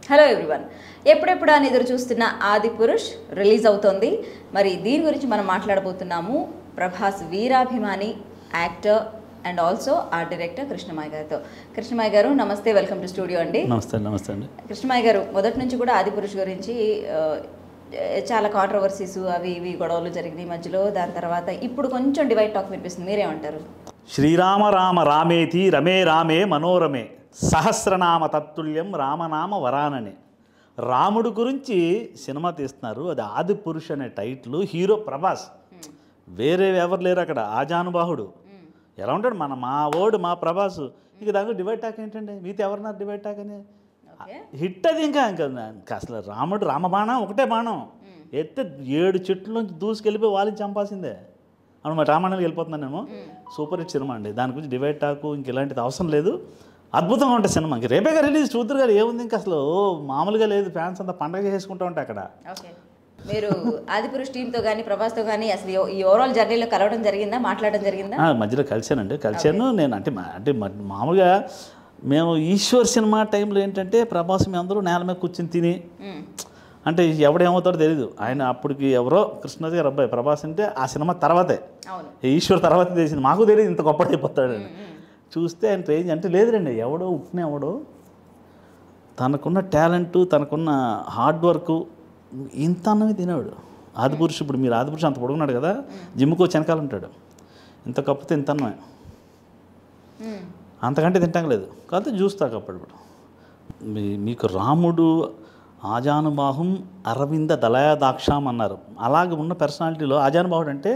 Hello everyone ఎప్పుడెప్పుడు అని ఎదురు చూస్తున్న ఆది పురుష్ రిలీజ్ అవుతోంది మరి దీని గురించి మనం మాట్లాడబోతున్నాము ప్రభాస్ వీరాభిమాని actor and also art director Krishnamai గారితో కృష్ణమాయ్ గారు నమస్తే వెల్కమ్ టు స్టూడియో అండి నమస్తే అండి నమస్తే అండి కృష్ణమాయ్ గారు మొదటి నుంచి కూడా ఆది పురుష్ గురించి ఆ, చాలా కాంట్రవర్సీస్ అవి ఇవి గొడవలు జరిగినాయి మధ్యలో దాని తర్వాత ఇప్పుడు కొంచెం డివైడ్ టాక్ వినిపిస్తుంది మీరేమంటారు శ్రీరామ రామ రామేతి రమే రామే మనోరమే సహస్రనామ తత్తుల్యం రామనామ వరాననే రాముడు గురించి సినిమా తీస్తున్నారు అది ఆది పురుష్ అనే టైటిల్ హీరో ప్రభాస్ వేరే ఎవరు లేరు అక్కడ ఆజానుబాహుడు ఎలా ఉంటాడు మన మా ఓడు మా ప్రభాస్ ఇక దాంట్లో డివైడ్ టాక్ ఏంటండి మీతో ఎవరన్నారు డివైడ్ టాక్ అని ఓకే హిట్ అది ఇంకా ఇంకా ఇంకా అసలు రాముడు రామబాణం ఒకటే బాణం ఎత్తే ఏడు చెట్ల నుంచి దూసుకెళ్ళిపోయి వాళ్ళని చంపాల్సిందే అవును మరి రామాయణానికి వెళ్ళిపోతున్నానేమో సూపర్ హిట్ సినిమా అండి దాని గురించి డివైడ్ టాకు ఇంక ఇలాంటిది అవసరం లేదు అద్భుతంగా ఉంటుంది సినిమా ఇంక రేపేగా రిలీజ్ చూద్దరు గారు ఏముంది ఇంకా అసలు ఓ మామూలుగా లేదు ఫ్యాన్స్ అంతా పండగ చేసుకుంటూ ఉంటాయి అక్కడ ఓకే మీరు ఆదిపురుష్ టీంతో కానీ ప్రభాస్తో కానీ అసలు ఈ- ఈ ఓవరాల్ జర్నీలో కలవడం జరిగిందా మాట్లాడడం జరిగిందా ఆ, మధ్యలో కలిశానండి కలిశాను నేను అంటే మా- అంటే మా- మామూలుగా మేము ఈశ్వర్ సినిమా టైంలో ఏంటంటే ప్రభాస్ మీ అందరూ నేల మీద కూర్చుని తిని మ్మ్. అంటే ఎవడేమవుతాడో తెలియదు ఆయన అప్పటికి ఎవరో కృష్ణరాజు గారు అబ్బాయి ప్రభాస్ అంటే ఆ సినిమా తర్వాతే అవును ఈశ్వర్ తర్వాత తెలిసింది మాకు తెలియదు ఇంత గొప్ప అయిపోతాడు అని చూస్తే ఆయన రేంజ్ అంటే లేదురండి ఎవడో ఉట్టిన ఎవడో తనకున్న టాలెంట్ తనకున్న హార్డ్ వర్క్ ఇంత అన్నమే తినేవాడు ఆదిపురుషు ఇప్పుడు మీరు ఆదిపురుషు అంత పొడుగున్నాడు కదా జిమ్కి వచ్చి వెనకాల ఉంటాడు ఇంత కప్పితే ఇంత అన్నమే మ్మ్. అంతకంటే తింటాం లేదు కాకపోతే చూస్తాక అప్పుడప్పుడు మీ మీకు రాముడు ఆజానుబాహుం అరవింద దళయాదాక్షాం అన్నారు అలాగే ఉన్న పర్సనాలిటీలో ఆజానుబాహుడు అంటే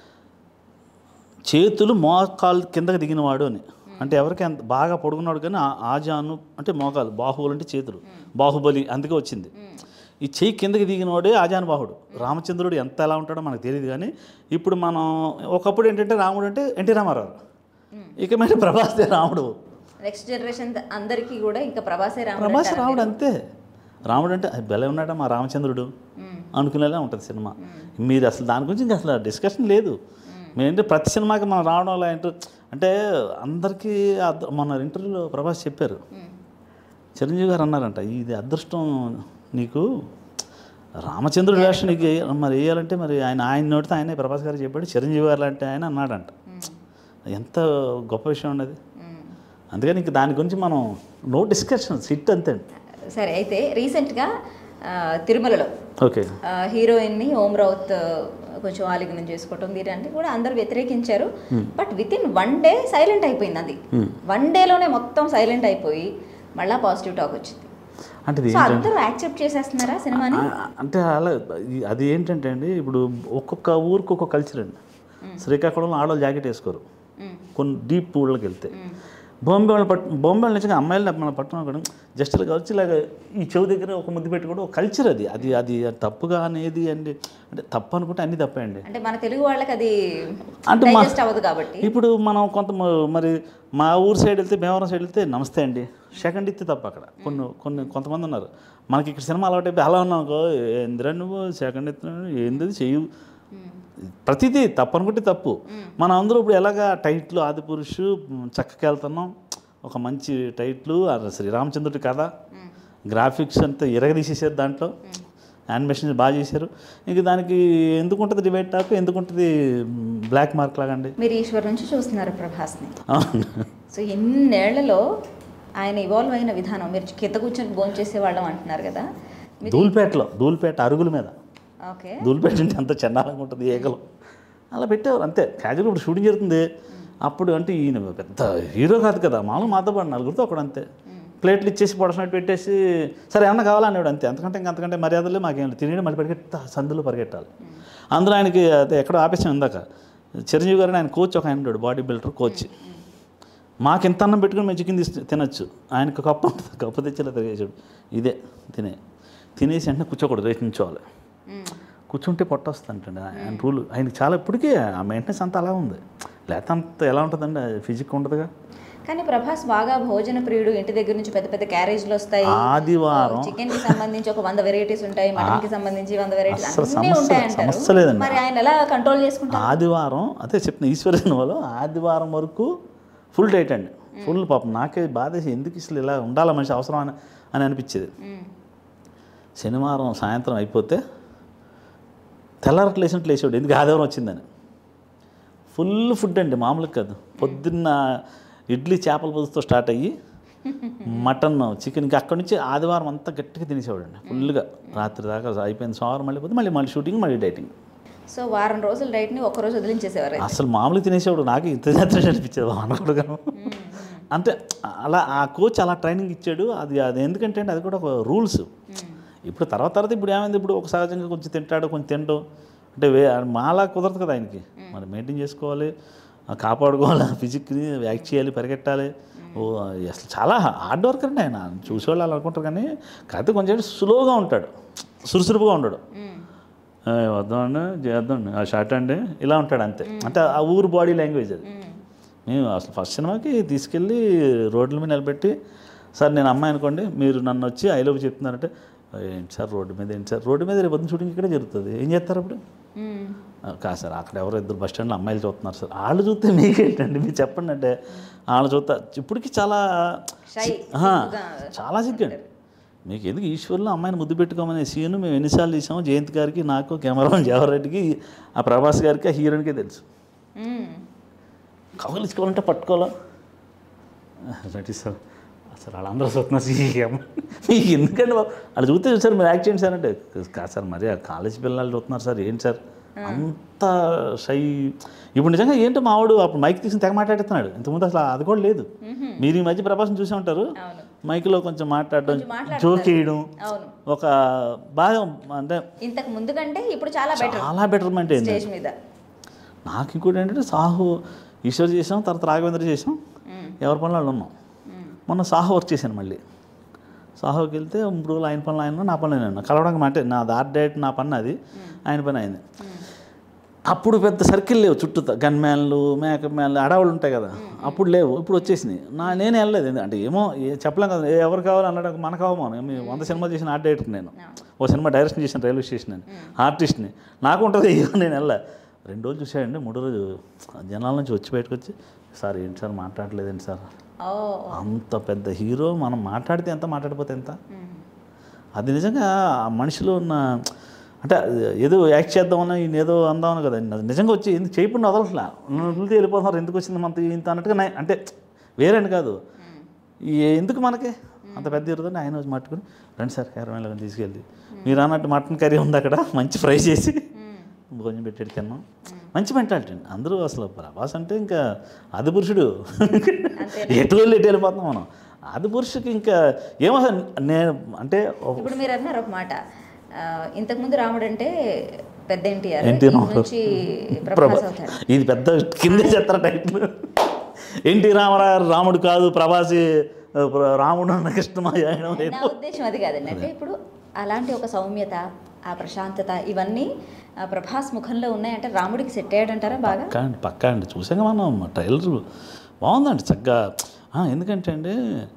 చేతులు మోకాలు కిందకి దిగినవాడు అని అంటే ఎవరికి అంత బాగా పొడుగున్నాడు కానీ ఆ- ఆజాను అంటే మోకాలు బాహువులు అంటే చేతులు బాహుబలి అందుకే వచ్చింది ఈ చెయ్యి కిందకి దిగినవాడే ఆజానుబాహుడు రామచంద్రుడు ఎంత ఎలా ఉంటాడో మనకు తెలియదు కానీ ఇప్పుడు మనం ఒకప్పుడు ఏంటంటే రాముడు అంటే ఎన్టీ రామారావు ఇక మరి ప్రభాస్తే రాముడు నెక్స్ట్ జనరేషన్ అందరికీ కూడా ఇంకా ప్రభాసే రాముడు ప్రభాస్ అంటారా రాముడు మీరు? అంతే రాముడు అంటే బెల ఉన్నాడా మా రామచంద్రుడు మ్మ్. అనుకునేలా ఉంటుంది సినిమా మీరు అసలు దాని గురించి ఇంకా అసలు డిస్కషన్ లేదు మేమంటే ప్రతి సినిమాకి మనం రావడం వల్ల ఏంటో అంటే అందరికీ అద్- మొన్న ఇంటర్వ్యూలో ప్రభాస్ చెప్పారు మ్మ్. చిరంజీవి గారు అన్నారంట ఇది అదృష్టం నీకు రామచంద్రుడి వేషం నీకు వేయ- మరి వేయాలంటే మరి ఆయన ఆయన నోటితో ఆయనే ప్రభాస్ గారు చెప్పాడు చిరంజీవి గారు లాంటి ఆయన అన్నాడంట ఎంత గొప్ప విషయం ఉన్నది మ్మ్. అందుకని ఇంక దాని గురించి మనం నో డిస్కషన్ సిట్ అంతే అండి సరే అయితే రీసెంట్గా ఆ, తిరుమలలో ఓకే ఆ, హీరోయిన్ని ఓం రౌత్ ఆ, కొంచెం ఆలింగనం చేసుకోవటం వీరంటే కూడా అందరూ వ్యతిరేకించారు but within one day silent అయిపోయింది అది వన్ డేలోనే మొత్తం సైలెంట్ అయిపోయి మళ్ళా పాజిటివ్ టాక్ వచ్చింది అంటే ఇది సో అందరూ యాక్సెప్ట్ చేసేస్తున్నారా సినిమాని ఆ- అంటే అలా ఈ- అది ఏంటంటే అండి ఇప్పుడు ఒక్కొక్క ఊరికి ఒక్కొక్క కల్చర్ అండి శ్రీకాకుళంలో ఆడవాళ్ళు జాకెట్ వేసుకోరు మ్మ్. కొన్ని డీప్ ఊళ్ళకి వెళ్తే బాంబే వాళ్ళు పట్టు బాంబే వాళ్ళు నిజంగా అమ్మాయిలు మన పట్టుకున్నా కూడా జస్ట్ ఇలా వచ్చి ఇలాగ ఈ చెవి దగ్గర ఒక ముద్దు పెట్టుకోవడం ఒక కల్చర్ అది అది అది తప్పుగా అనేది అండి అంటే తప్పు అనుకుంటే అన్నీ తప్పే అండి అంటే మన తెలుగు వాళ్ళకి అది అంటే మా- డైజెస్ట్ అవ్వదు కాబట్టి ఇప్పుడు మనం కొంత మ- మరి మా ఊరు సైడ్ వెళ్తే భీమవరం సైడ్ వెళ్తే నమస్తే అండి సెకండ్ ఇస్తే తప్ప అక్కడ కొన్ని కొన్ని కొంతమంది ఉన్నారు మనకి ఇక్కడ సినిమా అలవాటు అయిపోయి అలా ఉన్నాం అనుకో ఏందిరా నువ్వు సెకండ్ ఇస్తున్నావు ఏంది అది చెయ్యు ప్రతిదీ తప్పు అనుకుంటే తప్పు మనం అందరూ ఇప్పుడు ఎలాగా టైట్లు ఆదిపురుషు చక్కకి వెళ్తున్నాం ఒక మంచి టైట్లు ఆ శ్రీరామచంద్రుడి కథ గ్రాఫిక్స్ అంతా ఇరగదీసేసారు దాంట్లో యానిమేషన్ బాగా చేశారు ఇంక దానికి ఎందుకు ఉంటుంది డిబేట్ టాక్ ఎందుకు ఉంటుంది బ్లాక్ మార్క్ లాగా అండి మీరు ఈశ్వర్ నుంచి చూస్తున్నారు ప్రభాస్ని అవును సో ఎన్నేళ్లలో ఆయన ఇవాల్వ్ అయిన విధానం మీరు కింద కూర్చొని భోజనం చేసేవాళ్ళం అంటున్నారు కదా ధూల్పేటలో ధూల్పేట అరుగుల మీద ఓకే ధూల్పేట అంటే అంత చండాలంగా ఉంటుంది ఏగలు అలా పెట్టేవారు అంతే క్యాజువల్ ఇప్పుడు షూటింగ్ జరుగుతుంది అప్పుడు అంటే ఈయన పెద్ద హీరో కాదు కదా మామూలు మాతో పాటు నలుగురితో ఒకడు అంతే ప్లేట్లు ఇచ్చేసి పొడసినట్టు పెట్టేసి సరే ఏమన్నా కావాలా అనేవాడు అంతే అంతకంటే ఇంకా అంతకంటే మర్యాదలే మాకేం లేదు తినేది మళ్ళీ పరిగెత్తా సందులో పరిగెట్టాలి అందులో ఆయనకి అదే ఎక్కడో ఆపేసాం ఇందాక చిరంజీవి గారు ఆయన కోచ్ ఒక ఆయన ఉంటాడు బాడీ బిల్డర్ కోచ్ మాకు ఎంత అన్నం పెట్టుకుని మేము చికెన్ తీసి తినచ్చు ఆయనకు కప్పు ఉంటుంది కప్పు తెచ్చేలా తిరిగేసాడు ఇదే తినే తినేసి వెంటనే కూర్చోకూడదు రేసి నించోవాలి కూర్చుంటే పొట్ట వస్తుందంటండి ఆయన రూల్ ఆయనకి చాలా ఇప్పటికీ ఆ మెయింటెనెన్స్ అంతా అలా ఉంది లేకపోతే అంత ఎలా ఉంటుందండి ఫిజిక్ ఉండదుగా కానీ ప్రభాస్ బాగా భోజన ప్రియుడు ఇంటి దగ్గర నుంచి పెద్ద పెద్ద క్యారేజ్లు వస్తాయి ఆదివారం చికెన్ కి సంబంధించి ఒక వంద వెరైటీస్ ఉంటాయి మటన్ కి సంబంధించి వంద వెరైటీస్ అస్సలు అన్నీ సమస్య- ఉంటాయి అంటారు సమస్య లేదండి. మరి ఆయన ఎలా కంట్రోల్ చేసుకుంటారు ఆదివారం అదే చెప్పిన ఈశ్వర సినిమాలో ఆదివారం వరకు ఫుల్ డైట్ అండి ఫుల్ పాపం నాకే బాధేసి ఎందుకు అసలు ఇలా ఉండాలా మనిషి అవసరం అని అని అనిపించేది మ్మ్. శనివారం సాయంత్రం అయిపోతే తెల్లారట్లు లేచినట్లు లేచేవాడు ఎందుకు ఆదివారం వచ్చిందని ఫుల్ ఫుడ్ అండి మామూలుగా కాదు పొద్దున్న ఇడ్లీ చేపల పులుసుతో స్టార్ట్ అయ్యి మటన్ చికెన్ ఇంకా అక్కడి నుంచి ఆదివారం అంతా గట్టిగా తినేసేవాడు అండి ఫుల్గా రాత్రి దాకా అయిపోయింది సోమవారం మళ్ళీ పోతే మళ్ళీ మళ్ళీ షూటింగ్ మళ్ళీ డైటింగ్ సో వారం రోజులు డైట్ని ఒక్క రోజు వదిలించేసేవారు అయితే. అసలు మామూలుగా తినేసేవాడు నాకు ఇంత జాతర అనిపించేది అనకూడదు అంటే అలా ఆ కోచ్ అలా ట్రైనింగ్ ఇచ్చాడు అది అది ఎందుకంటే అండి అది కూడా ఒక రూల్స్ ఇప్పుడు తర్వాత తర్వాత ఇప్పుడు ఏమైంది ఇప్పుడు ఒక సహజంగా కొంచెం తింటాడు కొంచెం తింటాం అంటే వే మాలా కుదరదు కదా ఆయనకి మరి మెయింటైన్ చేసుకోవాలి ఆ కాపాడుకోవాలి ఫిజిక్ని యాక్ట్ చేయాలి పరిగెట్టాలి ఓ అసలు చాలా హార్డ్ వర్క్ అండి ఆయన చూసేవాళ్ళు అలా అనుకుంటారు కానీ కాకపోతే కొంచెం స్లోగా ఉంటాడు సురుసురుపుగా ఉండడు మ్మ్. "ఏ, వద్దామండి చేద్దామండి ఆ షర్ట్ అండి ఇలా ఉంటాడు అంతే అంటే ఆ ఊరు బాడీ లాంగ్వేజ్ అది మ్మ్. మేము అసలు ఫస్ట్ సినిమాకి తీసుకెళ్ళి రోడ్ల మీద నిలబెట్టి సార్ నేను అమ్మాయి అనుకోండి మీరు నన్ను వచ్చి ఐ లవ్ చెప్తున్నారంటే ఏంటి సార్ రోడ్డు మీద ఏంటి సార్ రోడ్డు మీద రేపు పొద్దున్న షూటింగ్ ఇక్కడే జరుగుతుంది ఏం చేస్తారు అప్పుడు మ్మ్. "ఆ, కాదు సార్ అక్కడ ఎవరో ఇద్దరు బస్ స్టాండ్లో అమ్మాయిలు చూస్తున్నారు సార్ వాళ్ళు చూస్తే మీకేంటండి మీరు చెప్పండి అంటే వాళ్ళు చూస్తా ఇప్పటికి చాలా Shy, ఆహా, సిగ్గుగా చాలా సిగ్గండి మీకు ఎందుకు ఈశ్వర్లో అమ్మాయిని ముద్దు పెట్టుకోమనే సీన్ మేము ఎన్నిసార్లు తీసాము జయంత్ గారికి నాకు కెమెరామెన్ జవహర్రెడ్డికి ఆ ప్రభాస్ గారికి ఆ హీరోయిన్కే తెలుసు మ్మ్. కవలించుకోవాలంటే పట్టుకోవాలా రెడీ సార్ సార్ వాళ్ళందరూ చూస్తున్నారు సీఎం మీకు ఎందుకండి బాబు వాళ్ళు చూస్తే సార్ మీరు యాక్ట్ చేయండి సార్ అంటే కాదు సార్ మరి ఆ కాలేజ్ పిల్లలు చూస్తున్నారు సార్ ఏంటి సార్ అంత షై ఇప్పుడు నిజంగా ఏంటో మావాడు అప్పుడు మైక్ తీసుకుని తెగ మాట్లాడుతున్నాడు ఇంతకుముందు అసలు అది కూడా లేదు మీరు ఈ మధ్య ప్రభాసం చూసే ఉంటారు అవును మైక్లో కొంచెం మాట్లాడడం కొంచెం మాట్లాడుతున్నారు. జోక్ వేయడం అవును ఒక బాగా అంటే ఇంతకు ముందు కంటే ఇప్పుడు చాలా బెటర్ చాలా బెటర్మెంట్ అయింది స్టేజ్ మీద నాకు ఇంకోటి ఏంటంటే సాహు ఈశ్వర్ చేసాం తర్వాత రాఘవేంద్ర చేసాం మ్మ్. ఎవరి పనులు వాళ్ళు ఉన్నాం మ్మ్. మొన్న సాహో వర్క్ చేశాను మళ్ళీ సాహోకి వెళ్తే మూడు రోజులు ఆయన పనులు ఆయన నా పనులు నేను కలవడానికి మాట నా ఆర్ట్ డేట్ నా పని అది ఆయన పని అయింది అప్పుడు పెద్ద సర్కిల్ లేవు చుట్టూ గన్ మ్యాన్లు మేకప్ మ్యాన్లు అడవులు ఉంటాయి కదా అప్పుడు లేవు ఇప్పుడు వచ్చేసినాయి నా నేను వెళ్ళలేదు ఎందు- అంటే ఏమో ఏ- చెప్పలేం కదా ఏ ఎవరు కావాలి అన్నాడు మనకు కావాలి మీ వంద సినిమా చేసిన ఆర్ట్ డైరెక్టర్ నేను ఓ సినిమా డైరెక్షన్ చేసిన రైల్వే స్టేషన్ నేను ఆర్టిస్ట్ని నాకు ఉంటుంది అయ్యో నేను వెళ్ళా రెండు రోజులు చూసాడండి మూడో రోజు జనాల నుంచి వచ్చి బయటకు వచ్చి సార్ ఏంటి సార్ మాట్లాడలేదండి సార్ ఓ అంత పెద్ద హీరో మనం మాట్లాడితే ఎంత మాట్లాడిపోతే ఎంత మ్మ్. అది నిజంగా ఆ మనిషిలో ఉన్న అంటే ఏదో యాక్ట్ చేద్దామని ఈయన ఏదో అందామని కదా అది నిజంగా వచ్చి ఎందుకు చేయకుండా వదలట్లా నన్ను వదిలితే వెళ్ళిపోతున్నారు ఎందుకు వచ్చింది మనతో ఇంత అన్నట్టుగా నే- అంటే వేరే అని కాదు ఈ ఎందుకు మనకి అంత పెద్ద ఇరుదని ఆయన వచ్చి మట్టుకుని రండి సార్ హెయిర్ తీసుకెళ్ళి మీరు అన్నట్టు మటన్ కర్రీ ఉంది అక్కడ మంచి ఫ్రై చేసి మ్మ్. భోజనం పెట్టేది తిన్నాం మంచి మెంటాలిటీ అండి అందరూ అసలు ప్రభాస్ అంటే ఇంకా ఆది పురుషుడు ఎటు వెళ్ళి ఎటు వెళ్ళిపోతున్నాం మనం ఆది పురుషుడికి ఇంకా ఏమో అసలు నేను అంటే ఒక- ఇప్పుడు మీరు అన్నారు ఒక మాట ఆ, ఇంతకుముందు రాముడు అంటే పెద్ద ఎన్టీఆర్ ఎన్టీ రామారావు. నుంచి ప్రభాస్ అవుతాడు ఇది పెద్ద కిందే చెత్త టైటిల్ ఎన్టీ రామారావు రాముడు కాదు ప్రభాసి రాముడు అన్న కృష్ణమాయ నా ఉద్దేశం అది కాదండి అంటే ఇప్పుడు అలాంటి ఒక సౌమ్యత ఆ ప్రశాంతత ఇవన్నీ ఆ ప్రభాస్ ముఖంలో ఉన్నాయంటే రాముడికి సెట్ అయ్యాడంటారా బాగా పక్కా అండి పక్కా అండి చూసాక మనం ట్రైలర్ బాగుందండి చక్కగా ఆ, ఎందుకంటే అండి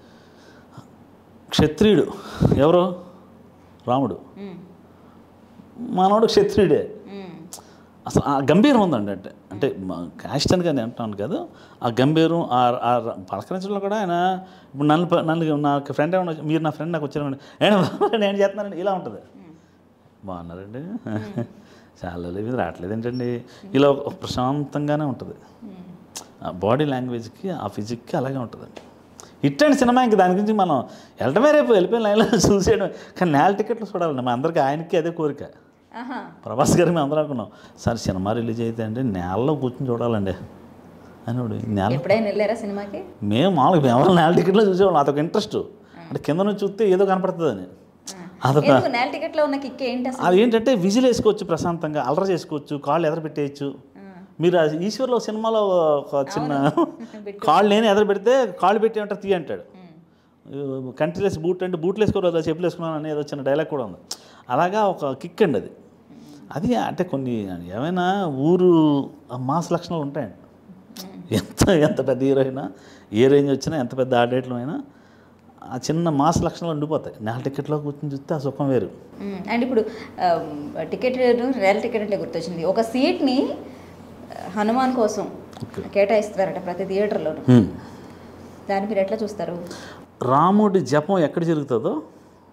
క్షత్రియుడు ఎవరు రాముడు మ్మ్. మనోడు క్షత్రియుడే మ్మ్. అసలు ఆ గంభీరం ఉందండి అంటే అంటే క్యాస్ట్ అని కానీ అంటాను కాదు ఆ గంభీరం ఆ ఆ పలకరించడంలో కూడా ఆయన ఇప్పుడు నన్ను ప- నన్ను నాకు ఫ్రెండ్ ఏమన్నా వచ్చి- మీరు నా ఫ్రెండ్ నాకు వచ్చారు నేను నేను చేస్తున్నానండి ఇలా ఉంటుంది బాగున్నారండి చాలా లేదు రావట్లేదు ఏంటండి ఇలా ఒక ప్రశాంతంగానే ఉంటుంది ఆ బాడీ లాంగ్వేజ్కి ఆ ఫిజిక్కి అలాగే ఉంటుందండి హిట్ అండ్ సినిమా ఇంక దాని గురించి మనం వెళ్ళడమే రేపు వెళ్ళిపోయిన లైన్లో చూసేయడం కానీ నేల టికెట్లు చూడాలండి మా అందరికీ ఆయనకి అదే కోరిక ఆహా ప్రభాస్ గారు మేము అందరం అనుకున్నాం సార్ సినిమా రిలీజ్ అయితే అండి నేలలో కూర్చొని చూడాలండి అని నేల ఎప్పుడైనా వెళ్ళారా సినిమాకి మేము మామూలుగా మేము ఎవరు నేల టికెట్లో చూసేవాళ్ళం అదొక ఇంట్రెస్ట్ అంటే కింద నుంచి చూస్తే ఏదో కనపడుతుందని అదొక ఎందుకు నేల టికెట్ లో ఉన్న కిక్ ఏంటి అసలు అది ఏంటంటే విజిల్ వేసుకోవచ్చు ప్రశాంతంగా అలర చేసుకోవచ్చు కాళ్ళు ఎదర పెట్టేయచ్చు మీరు ఆ ఈశ్వర్లో సినిమాలో ఒక చిన్న కాళ్ళు నేను ఎదర పెడితే కాళ్ళు పెట్టి అంటారు తీ అంటాడు కంట్రీలెస్ బూట్ అంటే బూట్లు వేసుకోవాలి చెప్పులు వేసుకున్నాను అనేది చిన్న డైలాగ్ కూడా ఉంది అలాగా ఒక కిక్ అండి అది అది అంటే కొన్ని ఏమైనా ఊరు మాస్ లక్షణాలు ఉంటాయండి ఎంత ఎంత పెద్ద హీరో అయినా ఏ రేంజ్ వచ్చినా ఎంత పెద్ద ఆడేట్లు అయినా ఆ చిన్న మాస్ లక్షణాలు ఉండిపోతాయి నేల టికెట్లో కూర్చొని చూస్తే ఆ సుఖం వేరు మ్మ్. అండ్ ఇప్పుడు టికెట్ రైల్ టికెట్ అంటే గుర్తొచ్చింది ఒక సీట్ని హనుమాన్ కోసం కేటాయిస్తారట ప్రతి థియేటర్లోనూ హ్మ్. దాన్ని మీరు ఎట్లా చూస్తారు రాముడి జపం ఎక్కడ జరుగుతుందో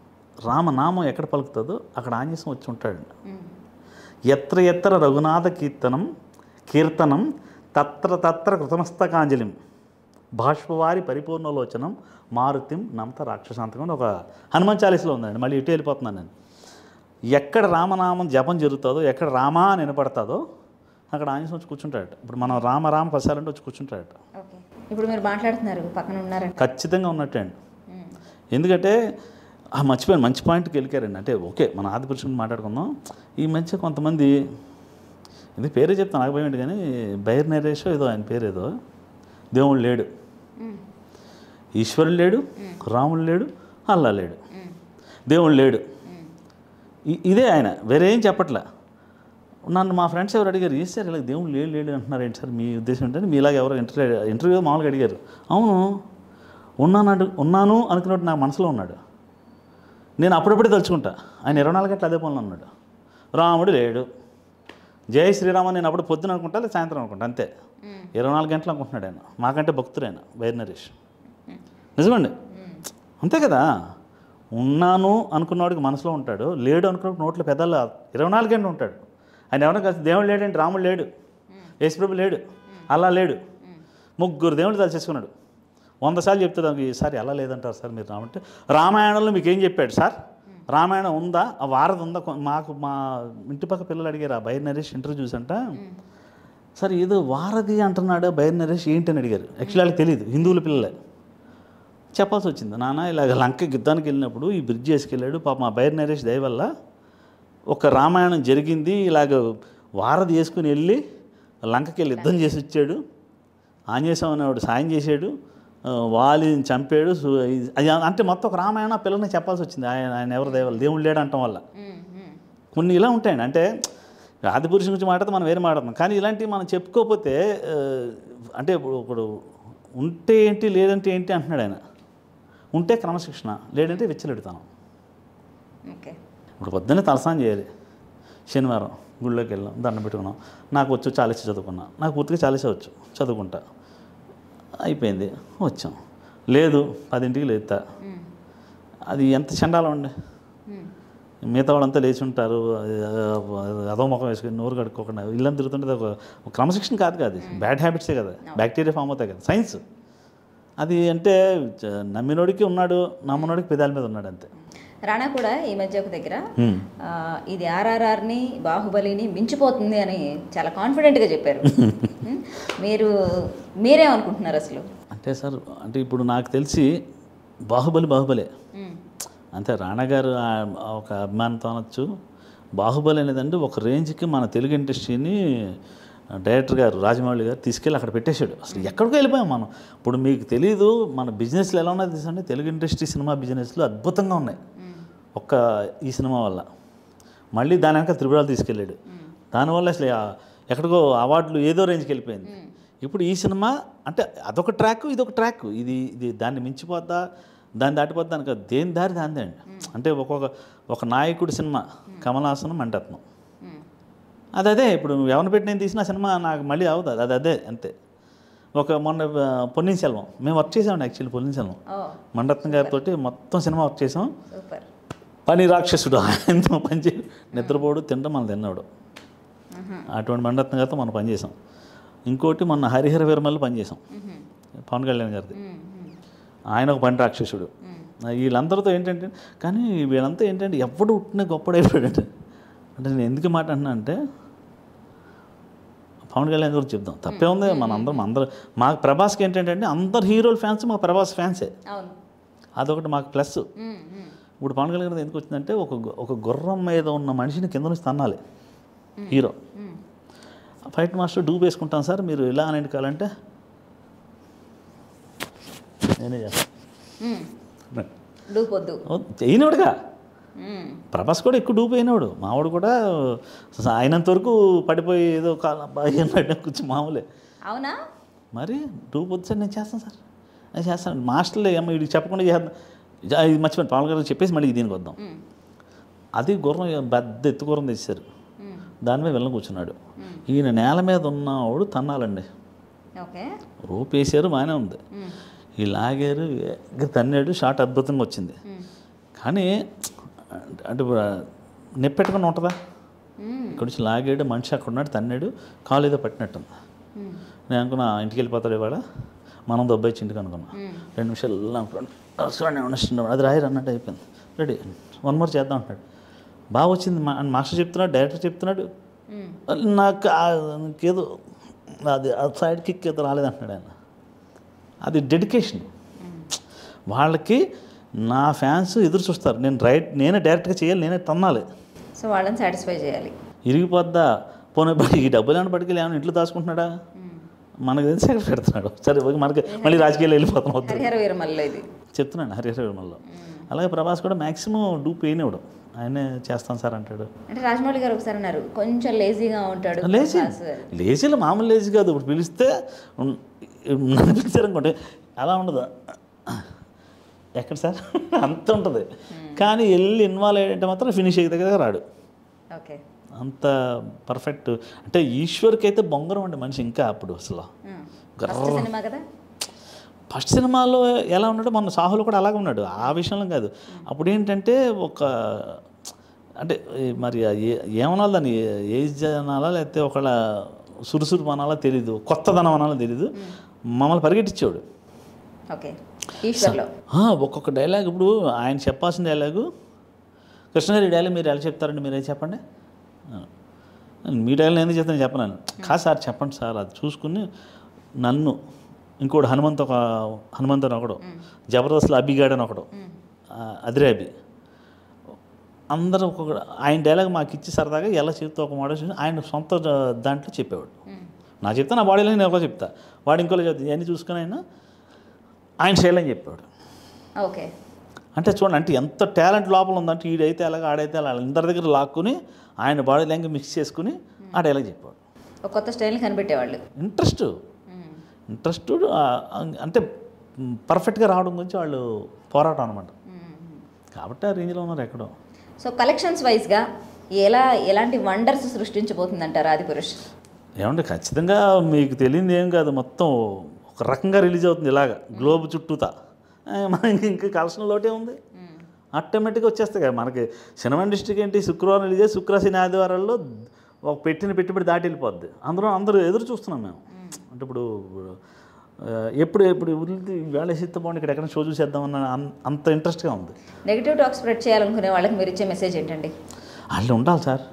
రామనామం ఎక్కడ పలుకుతుందో అక్కడ ఆంజనేయం వచ్చి ఉంటాడు ఉమ్. ఎత్ర ఎత్ర రఘునాథ కీర్తనం కీర్తనం తత్ర తత్ర కృతమస్తకాంజలిం బాష్పవారి పరిపూర్ణలోచనం మారుతిం నమత రాక్షసాంతకం అని ఒక హనుమాన్ చాలీసులో ఉందండి మళ్ళీ ఇటు వెళ్ళిపోతున్నాను నేను ఎక్కడ రామనామం జపం జరుగుతుందో ఎక్కడ రామా అని వినపడుతుందో అక్కడ ఆంజనేయం వచ్చి కూర్చుంటాడట ఇప్పుడు మనం రామ రామ పసాలంటే వచ్చి కూర్చుంటాడట ఓకే ఇప్పుడు మీరు మాట్లాడుతున్నారు పక్కన ఉన్నారంట ఖచ్చితంగా ఉన్నట్టే అండి ఉమ్. ఎందుకంటే ఆ మర్చిపోయాను మంచి పాయింట్కి వెళ్ళారండి అంటే ఓకే మన ఆది పురుషుని మాట్లాడుకుందాం ఈ మధ్య కొంతమంది ఇది పేరే చెప్తాను నాకు భయం ఏంటి కానీ బైర్ నరేషో ఏదో ఆయన పేరు ఏదో దేవుడు లేడు ఉమ్. ఈశ్వరుడు లేడు రాముడు లేడు అల్లా లేడు ఉమ్. దేవుడు లేడు ఉమ్. ఇ- ఇదే ఆయన వేరే ఏం చెప్పట్లే నన్ను మా ఫ్రెండ్స్ ఎవరు అడిగారు ఏ సార్ ఇలా దేవుడు లేడు లేడు అంటున్నారు ఏంటి సార్ మీ ఉద్దేశం ఏంటంటే మీలాగా ఎవరు ఇంటర్వ్యూ ఇంటర్వ్యూ మామూలుగా అడిగారు అవును ఉన్నాను అడు ఉన్నాను అనుకున్నట్టు నా మనసులో ఉన్నాడు నేను అప్పుడప్పుడే తలుచుకుంటా ఆయన ఇరవై నాలుగు గంటలు అదే పనులు ఉన్నాడు రాముడు లేడు జై శ్రీరామ నేను అప్పుడు పొద్దున అనుకుంటా లేదా సాయంత్రం అనుకుంటా అంతే ఉమ్. ఇరవై నాలుగు గంటలు అనుకుంటున్నాడు ఆయన మాకంటే భక్తుడు ఆయన బైర్ నరేష్ నిజమండి ఉమ్. అంతే కదా ఉన్నాను అనుకున్నవాడికి మనసులో ఉంటాడు లేడు అనుకున్న నోట్లో పెద్దలు ఇరవై నాలుగు గంటలు ఉంటాడు ఆయన ఎవరైనా కలిసి దేవుడు లేడంటే రాముడు లేడు యేసుప్రభు లేడు అలా లేడు ముగ్గురు దేవుళ్ళు తలచేసుకున్నాడు వంద సార్లు చెప్తే దానికి ఈసారి ఎలా లేదంటారు సార్ మీరు రామంటే రామాయణంలో మీకు ఏం చెప్పాడు సార్ రామాయణం ఉందా ఆ వారధి ఉందా కొ- మాకు మా ఇంటి పక్క పిల్లలు అడిగారు ఆ బైర్ నరేష్ ఇంటర్వ్యూ చూసంట సార్ ఏదో వారధి అంటున్నాడు బైర్ నరేష్ ఏంటి అని అడిగారు యాక్చువల్లీ వాళ్ళకి తెలియదు హిందువుల పిల్లలే చెప్పాల్సి వచ్చింది నాన్న ఇలాగ లంక యుద్ధానికి వెళ్ళినప్పుడు ఈ బ్రిడ్జ్ చేసుకెళ్ళాడు పాప మా బైర్ నరేష్ దయ వల్ల ఒక రామాయణం జరిగింది ఇలాగ వారధి వేసుకుని వెళ్ళి లంకకి వెళ్ళి యుద్ధం చేసి వచ్చాడు ఆంజనేయ స్వామి అనేవాడు సాయం చేశాడు ఆ, వాలిని చంపాడు సు- ఇది- అది అంటే మొత్తం ఒక రామాయణ పిల్లల్ని చెప్పాల్సి వచ్చింది ఆయన ఆయన ఎవరు దయవల్ల దేవుడు లేడు అంటాం వల్ల ఉమ్. ఉమ్. కొన్ని ఇలా ఉంటాయండి అంటే ఆది పురుషుని గురించి మాట్లాడితే మనం వేరే మాట్లాడుతున్నాం కానీ ఇలాంటివి మనం చెప్పుకోకపోతే ఆ, అంటే ఇప్పుడు ఇప్పుడు ఉంటే ఏంటి లేదంటే ఏంటి అంటున్నాడు ఆయన ఉంటే క్రమశిక్షణ లేదంటే విచ్చలెడతాను ఓకే ఇప్పుడు పొద్దున్నే తలస్నానం చేయాలి శనివారం గుళ్ళోకి వెళ్ళాం దండం పెట్టుకున్నాం నాకు వచ్చు చాలీస చదువుకున్నా నాకు పూర్తిగా చాలీసే వచ్చు చదువుకుంటా అయిపోయింది వచ్చాం లేదు పదింటికి లేతా ఉమ్. అది ఎంత చండాలం అండి ఉమ్. మిగతా వాళ్ళంతా లేచి ఉంటారు అదో ముఖం వేసుకుని నోరు కడుక్కోకుండా ఇల్లంతా తిరుగుతుంటే ఒక ఒక క్రమశిక్షణ కాదు కాదు బ్యాడ్ హ్యాబిట్సే కదా బ్యాక్టీరియా ఫామ్ అవుతాయి కదా సైన్స్ అది అంటే చ- నమ్మినోడికి ఉన్నాడు నమ్మనోడికి పెదాల మీద ఉన్నాడు అంతే రాణా కూడా ఈ మధ్య ఒక దగ్గర హ్మ్. ఆ, ఇది ఆర్ఆర్ఆర్ని బాహుబలిని మించిపోతుంది అని చాలా కాన్ఫిడెంట్గా చెప్పారు ఉమ్. మీరు మీరేమనుకుంటున్నారు అసలు అంటే సార్ అంటే ఇప్పుడు నాకు తెలిసి బాహుబలి బాహుబలే ఉమ్. అంతే రాణా గారు ఆ- ఒక అభిమానంతో అనొచ్చు బాహుబలి అనేదంటే ఒక రేంజ్కి మన తెలుగు ఇండస్ట్రీని డైరెక్టర్ గారు రాజమౌళి గారు తీసుకెళ్ళి అక్కడ పెట్టేశాడు అసలు ఎక్కడికో వెళ్ళిపోయాం మనం ఇప్పుడు మీకు తెలియదు మన బిజినెస్లు ఎలా ఉన్నది తెలుసండి తెలుగు ఇండస్ట్రీ సినిమా బిజినెస్లు అద్భుతంగా ఉన్నాయి ఉమ్. ఒక్క ఈ సినిమా వల్ల మళ్ళీ దాని వెనక త్రిపురాలు తీసుకెళ్ళాడు దానివల్ల అసలు ఆ- ఎక్కడికో అవార్డులు ఏదో రేంజ్కి వెళ్ళిపోయింది ఇప్పుడు ఈ సినిమా అంటే అదొక ట్రాక్ ఇదొక ట్రాక్ ఇది ఇది దాన్ని మించిపోద్దా దాన్ని దాటిపోద్దా అని కాదు దేని దారి దాందే అండి అంటే ఒక్కొక్క ఒక నాయకుడి సినిమా కమలాసనం మంటత్నం ఉమ్. అది అదే ఇప్పుడు నువ్వు ఎవరిని పెట్టి నేను తీసిన సినిమా నాకు మళ్ళీ అవదు అది అది అదే అంతే ఒక మొన్న ఆ, పొన్నిயின் సెల్వం మేము వర్క్ చేసామండి యాక్చువల్లీ పొన్నిயின் సెల్వం ఓ మండత్నం గారితో మొత్తం సినిమా వర్క్ చేసాం సూపర్ పని రాక్షసుడు ఆయనతో పనిచే నిద్రపోడు తినడం మనం తిన్నాడు ఆహా. అటువంటి మండత్నం గారితో మనం పనిచేసాం ఇంకోటి మొన్న హరిహర వీరమల్లి పనిచేసాం ఉహుం. పవన్ కళ్యాణ్ గారిది ఉమ్. ఉమ్. ఆయన ఒక పని రాక్షసుడు ఉమ్. వీళ్ళందరితో ఏంటంటే కానీ వీళ్ళంతా ఏంటంటే ఎవడు ఉట్టిన గొప్పడైపోయాడు అంటే నేను ఎందుకు మాట అంటున్నా అంటే పవన్ కళ్యాణ్ గురించి చెప్దాం తప్పే ఉంది మన అందరం అందరం మా ప్రభాస్కి ఏంటంటే అందరు హీరోల ఫ్యాన్స్ మా ప్రభాస్ ఫ్యాన్సే అవును అదొకటి మాకు ప్లస్ ఉమ్. ఉమ్. ఇప్పుడు పవన్ కళ్యాణ్ గారు ఎందుకు వచ్చిందంటే ఒక గు- ఒక గుర్రం మీద ఉన్న మనిషిని కింద నుంచి తన్నాలి హీరో ఉమ్. ఫైట్ మాస్టర్ డూబ్ వేసుకుంటాను సార్ మీరు ఇలా అని కావాలంటే నేనే చేస్తాను ఉమ్. డూపొద్దు చేయనివాడుగా ఉమ్. ప్రభాస్ కూడా ఎక్కువ డూబ్ అయినవాడు మావాడు కూడా అయినంత వరకు పడిపోయి ఏదో కాలం బాగా అన్నాడు కొంచెం మామూలే అవునా మరి డూబ్ వద్దు సార్ నేను చేస్తాను సార్ నేను చేస్తాను మాస్టర్లే ఏమో వీడికి చెప్పకుండా చేద్దాం ఇది మర్చిపోయాను పవన్ గారు చెప్పేసి మళ్ళీ దీనికి వద్దాం ఉమ్. అది గుర్రం పెద్ద ఎత్తు గుర్రం తెచ్చారు ఉమ్. దాని మీద వెళ్ళని కూర్చున్నాడు ఉమ్. ఈయన నేల మీద ఉన్నవాడు తన్నాలండి ఓకే రూపేశారు బాగానే ఉంది ఉమ్. ఈ లాగారు ఎగ్గర తన్నాడు షాట్ అద్భుతంగా వచ్చింది ఉమ్. కానీ అంటే- అంటే ఇప్పుడు నెప్పెట్టుకుని ఉంటుందా ఇక్కడ నుంచి లాగాడు మనిషి అక్కడ ఉన్నాడు తన్నాడు కాలు ఏదో పట్టినట్టుంది నేను అనుకున్నా ఇంటికి వెళ్ళిపోతాడు ఇవాళ మనం దొబ్బాయి ఇంటికి అనుకున్నా రెండు నిమిషాలు చూడండి ఏమన్నా అది రాయరు అన్నట్టు అయిపోయింది రెడీ వన్ మోర్ చేద్దాం అంటాడు బాగా వచ్చింది మా మాస్టర్ చెప్తున్నాడు డైరెక్టర్ చెప్తున్నాడు నాకు ఆ- నాకేదో అది ఆ సైడ్ కిక్ ఏదో రాలేదంటున్నాడు ఆయన అది డెడికేషన్ వాళ్ళకి నా ఫ్యాన్స్ ఎదురు చూస్తారు నేను రైట్ నేనే డైరెక్ట్గా చేయాలి నేనే తన్నాలి సో వాళ్ళని సాటిస్ఫై చేయాలి ఇరిగిపోద్దా పోనీ బడి ఈ డబ్బులు ఏమైనా పట్టుకెళ్ళి ఏమైనా ఇంట్లో దాచుకుంటున్నాడా మనకు తెలిసి ఎక్కడ పెడుతున్నాడు సరే ఓకే, మనకి మళ్ళీ రాజకీయాలు వెళ్ళిపోతాం వద్దు హరిహర వీరమల్లో ఇది చెప్తున్నాను హరిహర విమల్లో అలాగే ప్రభాస్ కూడా మ్యాక్సిమం డూప్ వేయనివ్వడు ఆయనే చేస్తాను సార్ అంటాడు అంటే రాజమౌళి గారు ఒకసారి అన్నారు కొంచెం లేజీగా ఉంటాడు లేచి ప్రభాస్. లేచీలో మామూలు లేచి కాదు ఇప్పుడు పిలిస్తే ఉన్- నన్ను పిలిచారు అనుకోండి అలా ఉండదు ఎక్కడ సార్ అంత ఉంటుంది కానీ వెళ్ళి ఇన్వాల్వ్ అయ్యంటే మాత్రం ఫినిష్ అయ్యే దగ్గర రాడు ఓకే అంత పర్ఫెక్ట్ అంటే ఈశ్వర్కి అయితే బొంగరం అండి మనిషి ఇంకా అప్పుడు అసలు ఫస్ట్ సినిమా కదా ఫస్ట్ సినిమాలో ఎలా ఉన్నాడో మన సాహులు కూడా అలాగే ఉన్నాడు ఆ విషయంలో కాదు అప్పుడు ఏంటంటే ఒక అంటే ఈ మరి ఆ ఏ ఏమనాలి దాన్ని ఏజ్ అనాలా లేకపోతే ఒకళ్ళ సురుసురు అనాలా తెలీదు కొత్తదనం అనాలో తెలీదు మమ్మల్ని పరిగెట్టించేవాడు ఓకే ఈశ్వర్లో ఆ, ఒక్కొక్క డైలాగ్ ఇప్పుడు ఆయన చెప్పాల్సిన డైలాగు కృష్ణ గారి డైలాగ్ మీరు ఎలా చెప్తారండి మీరే చెప్పండి ఆ. మీ డైలాగ్ నేను ఎందుకు చెప్తాను చెప్పను కాదు సార్ చెప్పండి సార్ అది చూసుకుని నన్ను ఇంకోటి హనుమంత్ ఒక హనుమంత్ అని ఒకడు జబర్దస్త్లో అబ్బిగాడు అని ఒకడు ఆ, అదిరాబి అందరూ ఒక్కొక్క ఆయన డైలాగ్ మాకు ఇచ్చి సరదాగా ఎలా చెప్తే ఒక మోడల్ చూసి ఆయన సొంత ద- దాంట్లో చెప్పేవాడు నా చెప్తా నా బాడీలో నేను ఎవరో చెప్తా వాడు ఇంకోలో చెప్తా ఇవన్నీ చూసుకుని ఆయన ఆయన శైలి అని చెప్పాడు ఓకే అంటే చూడండి అంటే ఎంత టాలెంట్ లోపల ఉందంటే ఈడైతే అలాగా ఆడైతే అలా అందరి దగ్గర లాక్కుని ఆయన బాడీ లాంగ్వేజ్ మిక్స్ చేసుకుని ఆ డైలాగ్ చెప్పాడు ఒక కొత్త స్టైల్ని కనిపెట్టేవాళ్ళు ఇంట్రెస్ట్ ఇంట్రెస్ట్ అంటే పర్ఫెక్ట్గా రావడం గురించి వాళ్ళు పోరాటం అనమాట కాబట్టి ఆ రేంజ్లో ఉన్నారు ఎక్కడో సో కలెక్షన్స్ వైజ్గా ఎలా ఎలాంటి వండర్స్ సృష్టించబోతుందంటారు ఆదిపురుష్ ఏమంటే ఖచ్చితంగా మీకు తెలియదు ఏం కాదు మొత్తం ఒక రకంగా రిలీజ్ అవుతుంది ఇలాగ గ్లోబ్ చుట్టూతా ఆ, మనకి ఇంకా కలెక్షన్ లోటే ఉంది ఆటోమేటిక్గా వచ్చేస్తాయి కదా మనకి సినిమా ఇండస్ట్రీకి ఏంటి శుక్రవారం రిలీజ్ అయ్యి శుక్ర శని ఆదివారాల్లో ఒక పెట్టిన పెట్టుబడి దాటి వెళ్ళిపోద్ది అందులో అందరూ ఎదురు చూస్తున్నాం మేము అంటే ఇప్పుడు ఆ, ఎప్పుడు ఎప్పుడు వదిలితే వేళ సిద్ధ బాగుంది ఇక్కడ ఎక్కడ షో చూసేద్దామన్న అన్- అంత ఇంట్రెస్ట్గా ఉంది నెగిటివ్ టాక్ స్ప్రెడ్ చేయాలనుకునే వాళ్ళకి మీరు ఇచ్చే మెసేజ్ ఏంటండి వాళ్ళు ఉండాలి సార్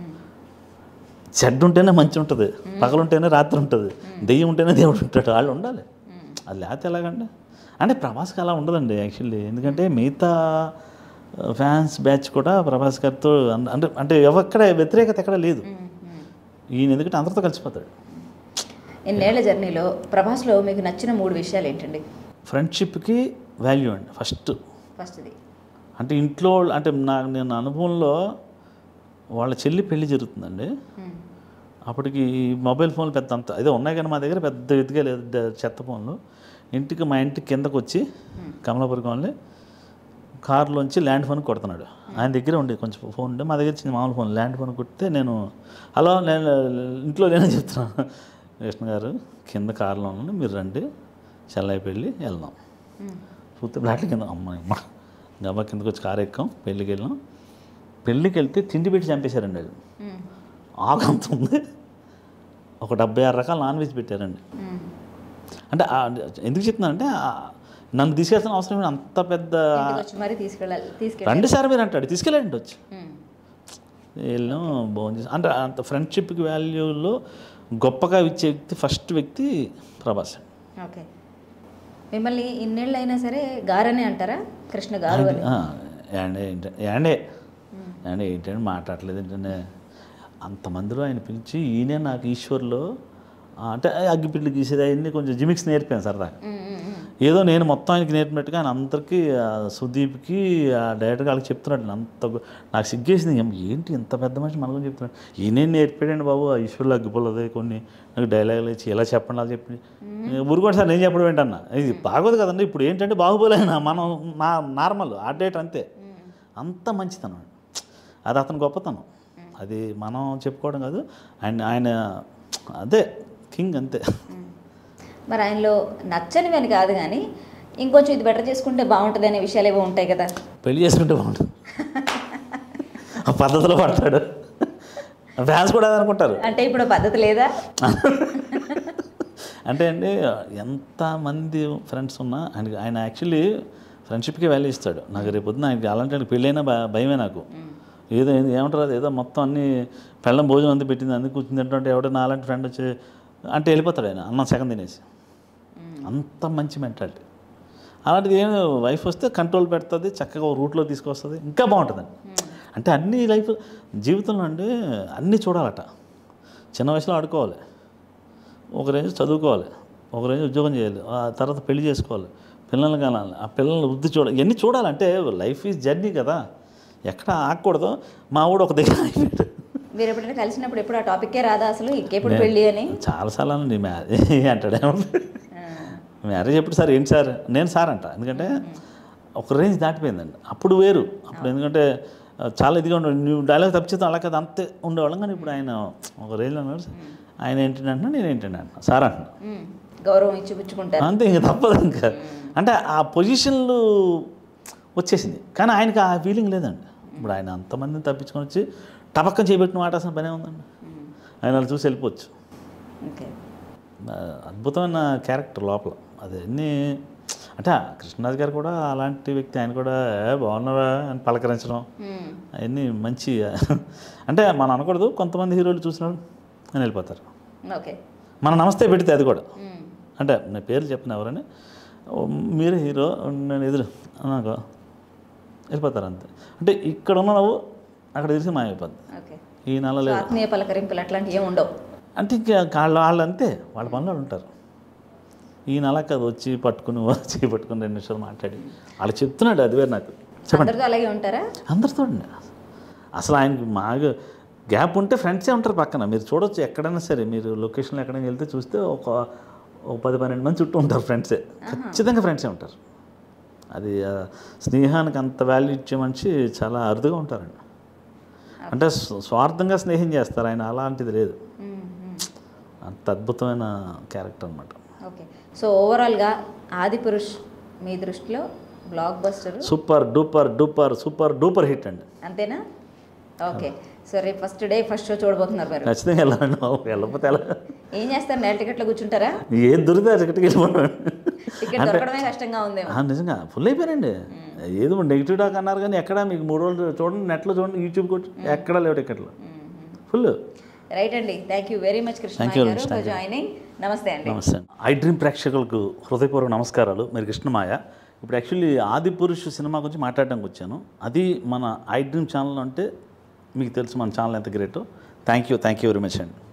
చెడ్డ ఉంటేనే మంచి ఉంటుంది పగలుంటేనే రాత్రి ఉంటుంది దెయ్యం ఉంటేనే దేవుడు ఉంటాడు వాళ్ళు ఉండాలి అది లేకపోతే ఎలాగండి అంటే ప్రభాస్కి అలా ఉండదండి యాక్చువల్లీ ఎందుకంటే మిగతా ఫ్యాన్స్ బ్యాచ్ కూడా ప్రభాస్ గారితో అన్- అంటే అంటే ఎక్కడ వ్యతిరేకత ఎక్కడ లేదు ఈయన ఎందుకంటే అందరితో కలిసిపోతాడు ఇన్నేళ్ల జర్నీలో ప్రభాస్లో మీకు నచ్చిన మూడు విషయాలు ఏంటండి ఫ్రెండ్షిప్కి వాల్యూ అండి ఫస్ట్ ఫస్ట్ది అంటే ఇంట్లో వాళ్ళు- అంటే నా నేను అనుభవంలో వాళ్ళ చెల్లి పెళ్లి జరుగుతుందండి అప్పటికి ఈ మొబైల్ ఫోన్లు పెద్ద అంత అదే ఉన్నాయి కానీ మా దగ్గర పెద్ద ఎదిగా లేదు ద- చెత్త ఫోన్లు ఇంటికి మా ఇంటికి కిందకు వచ్చి కమలాపురం వాళ్ళని కారులోంచి ల్యాండ్ ఫోన్ కొడుతున్నాడు ఆయన దగ్గర ఉండే కొంచెం ఫోన్ ఉండే మా దగ్గర చిన్న మామూలు ఫోన్ ల్యాండ్ ఫోన్ కొడితే నేను హలో నేను ఇంట్లో లేనని చెప్తున్నాను కృష్ణ గారు కింద కారులో ఉన్నాను మీరు రండి చెల్లై పెళ్ళి వెళ్దాం చూస్తే ఫ్లాట్ల కింద అమ్మాయి అమ్మ గబ్బా కిందకు వచ్చి కారు ఎక్కాం పెళ్ళికి వెళ్ళాం పెళ్ళికి వెళ్తే తిండి పెట్టి చంపేశారండి అది ఆకంత ఉంది ఒక డెబ్బై ఆరు రకాల నాన్ వెజ్ పెట్టారండి అంటే ఆ- ఎందుకు చెప్తున్నానంటే ఆ నన్ను తీసుకెళ్తున్న అవసరం లేదు. అంత పెద్ద ఇంటికి వచ్చి మరీ తీసుకెళ్ళాలి తీసుకెళ్ళి రండి సార్ మీరు అంటాడు తీసుకెళ్ళండి వచ్చి వెళ్ళాం భోజనం చేసాం అంటే అంత ఫ్రెండ్షిప్కి వాల్యూలో గొప్పగా ఇచ్చే వ్యక్తి ఫస్ట్ వ్యక్తి ప్రభాస్ ఓకే మిమ్మల్ని ఇన్నేళ్ళు అయినా సరే గారనే అంటారా కృష్ణ గారు అని ఆ, ఏండే ఏంట- ఏండే ఏండే ఏంటంటే మాట్లాడలేదు ఏంటంటే అంతమందిలో ఆయన పిలిచి ఈయనే నాకు ఈశ్వర్లో ఆ, అంటే అగ్గిపిట్లు గీసేది అవన్నీ కొంచెం జిమిక్స్ నేర్పాను సరదా ఉమ్, ఉమ్, ఉమ్. ఏదో నేను మొత్తం ఆయనకి నేర్పినట్టుగా ఆయన అందరికీ ఆ సుదీప్కి ఆ డైరెక్ట్గా వాళ్ళకి చెప్తున్నాడు అంత గొ- నాకు సిగ్గేసింది ఏం- ఏంటి ఇంత పెద్ద మనిషి మన గురించి చెప్తున్నాడు ఈయనే నేర్పాడండి బాబు ఆ ఈశ్వర్లో అగ్గిపోలేదు కొన్ని నాకు డైలాగులు ఇచ్చి ఎలా చెప్పండి అలా చెప్పి ఊరుకోండి సార్ నేను చెప్పడం ఏంటన్నా ఇది బాగోదు కదండి ఇప్పుడు ఏంటంటే బాహుబలైన మనం నా నార్మల్ ఆ డేట్ అంతే అంత మంచితనం అది అతని గొప్పతనం అది మనం చెప్పుకోవడం కాదు ఆయన ఆయన అదే కింగ్ అంతే మరి ఆయనలో నచ్చనివి అని కాదు కానీ ఇంకొంచెం ఇది బెటర్ చేసుకుంటే బాగుంటుంది అనే విషయాలు ఏవో ఉంటాయి కదా పెళ్లి చేసుకుంటే బాగుంటుంది ఆ పద్ధతిలో పడతాడు ఫ్యాన్స్ కూడా అదే అనుకుంటారు అంటే ఇప్పుడు పద్ధతి లేదా అంటే అండి ఎంతమంది ఫ్రెండ్స్ ఉన్నా ఆయన ఆయన యాక్చువల్లీ ఫ్రెండ్షిప్కి వాల్యూ ఇస్తాడు నాకు రేపు పొద్దున ఆయనకి అలాంటి ఆయనకి పెళ్ళైనా భ- భయమే నాకు ఏదో ఏదో- ఏమంటారు అది ఏదో మొత్తం అన్ని పెళ్ళం భోజనం అంతా పెట్టింది అందుకు కూర్చుని తింటుంటే ఎవడో నా అలాంటి ఫ్రెండ్ వచ్చి అంటే వెళ్ళిపోతాడు ఆయన అన్నం సగం తినేసి అంత మంచి మెంటాలిటీ అలాంటిది ఏం వైఫ్ వస్తే కంట్రోల్ పెడుతుంది చక్కగా ఓ రూట్లో తీసుకొస్తుంది ఇంకా బాగుంటుందండి అంటే అన్ని లైఫ్ జీవితంలో అంటే అన్నీ చూడాలట చిన్న వయసులో ఆడుకోవాలి ఒక రేంజ్ చదువుకోవాలి ఒక రేంజ్ ఉద్యోగం చేయాలి ఆ తర్వాత పెళ్లి చేసుకోవాలి పిల్లల్ని కనాలి ఆ పిల్లల్ని వృద్ధి చూడాలి ఇవన్నీ చూడాలంటే లైఫ్ ఈజ్ జర్నీ కదా ఎక్కడ ఆగకూడదు మా ఊడు ఒక దగ్గర అయిపోయాడు మీరు ఎప్పుడైనా కలిసినప్పుడు ఎప్పుడు ఆ టాపిక్కే రాదా అసలు ఇంకెప్పుడు పెళ్ళి అని చాలాసార్లు అండి మ్యారేజ్ అంటాడేమో ఆ, మ్యారేజ్ ఎప్పుడు సార్ ఏంటి సార్ నేను సార్ అంట ఎందుకంటే ఒక రేంజ్ దాటిపోయిందండి అప్పుడు వేరు అప్పుడు ఎందుకంటే ఆ, చాలా ఇదిగా ఉండేవాడు నువ్వు డైలాగ్ తప్పిచేద్దాం అలా కదా అంతే ఉండేవాళ్ళం కానీ ఇప్పుడు ఆయన ఒక రేంజ్లో ఉన్నాడు ఆయన ఏంటంటే అంటున్నా నేను ఏంటంటే అంటున్నా సార్ అంటున్నా ఉమ్, గౌరవం ఇచ్చి పుచ్చుకుంటారు అంతే ఇంకా తప్పదు ఇంకా అంటే ఆ పొజిషన్లు వచ్చేసింది కానీ ఆయనకి ఆ ఫీలింగ్ లేదండి ఇప్పుడు ఆయన అంతమందిని తప్పించుకొని వచ్చి టపక్కన చేపెట్టిన మాట అసలు పనే ఉందండి ఆయన వాళ్ళు చూసి వెళ్ళిపోవచ్చు ఓకే ఆ, అద్భుతమైన క్యారెక్టర్ లోపల అది అన్నీ అంటే ఆ కృష్ణరాజు గారు కూడా అలాంటి వ్యక్తి ఆయన కూడా "ఏ, బాగున్నావా అని పలకరించడం ఉమ్, అవన్నీ మంచి అంటే మనం అనకూడదు కొంతమంది హీరోలు చూసినాడు అని వెళ్ళిపోతారు ఓకే మన నమస్తే పెడితే అది కూడా ఉమ్, అంటే నేను పేర్లు చెప్పిన ఎవరని "ఓ, మీరే హీరో నేను ఎదురు నాకు వెళ్ళిపోతారు అంతే అంటే ఇక్కడ ఉన్న నువ్వు అక్కడ తెలిసి మాయమైపోద్ది ఓకే ఈ నెల సో లేదు ఆత్మీయ పలకరింపులు అట్లాంటివి ఏమి ఉండవు అంటే ఇంకా వాళ్ళ వాళ్ళు అంతే వాళ్ళ పనులు వాళ్ళు ఉంటారు ఈయన అలా కాదు వచ్చి పట్టుకుని వచ్చి పట్టుకుని రెండు నిమిషాలు మాట్లాడి వాళ్ళు చెప్తున్నాడు అది వేరు నాకు చెప్పండి అందరితో అలాగే ఉంటారా అందరితో అండి అసలు ఆయనకి మాగా గ్యాప్ ఉంటే ఫ్రెండ్సే ఉంటారు పక్కన మీరు చూడొచ్చు ఎక్కడైనా సరే మీరు లొకేషన్లో ఎక్కడైనా వెళ్తే చూస్తే ఒక ఒక పది పన్నెండు మంది చుట్టూ ఉంటారు ఫ్రెండ్సే ఖచ్చితంగా ఫ్రెండ్సే ఉంటారు అది ఆ, స్నేహానికి అంత వాల్యూ ఇచ్చే మనిషి చాలా అరుదుగా ఉంటారండి అంటే స్వ- స్వార్థంగా స్నేహం చేస్తారు ఆయన అలాంటిది లేదు ఉమ్, ఉమ్, అంత అద్భుతమైన క్యారెక్టర్ అనమాట ఓకే సో ఓవరాల్గా ఆది పురుష్ మీ దృష్టిలో blockbuster super duper duper super duper hit అండి అంతేనా ఓకే సో రేపు ఫస్ట్ డే ఫస్ట్ షో చూడబోతున్నారు మీరు ఖచ్చితంగా వెళ్ళండి బాబు. వెళ్ళకపోతే ఎలా ఏం చేస్తారు నేల టికెట్లో కూర్చుంటారా ఏం దొరికితే ఆ టికెట్కి వెళ్ళిపోవడం టికెట్ దొరకడమే కష్టంగా ఉందేమో ఆ, నిజంగా ఫుల్ అయిపోయానండి ఏదో నెగిటివ్ టాక్ అన్నారు కానీ ఎక్కడ మీకు మూడు రోజులు చూడండి నెట్లో చూడండి యూట్యూబ్ కొట్టి ఎక్కడ లేవు టికెట్లు ఫుల్ రైట్ అండి thank you very much Krishna Thank you very గారు much. ఫర్ జాయినింగ్ నమస్తే అండి నమస్తే ఐ డ్రీమ్ ప్రేక్షకులకు హృదయపూర్వక నమస్కారాలు మీరు కృష్ణమాయ ఇప్పుడు యాక్చువల్లీ ఆది పురుష్ సినిమా గురించి మాట్లాడడానికి వచ్చాను అది మన ఐ డ్రీమ్ ఛానల్ అంటే మీకు తెలుసు మన ఛానల్ ఎంత గ్రేటో thank you thank you very much అండి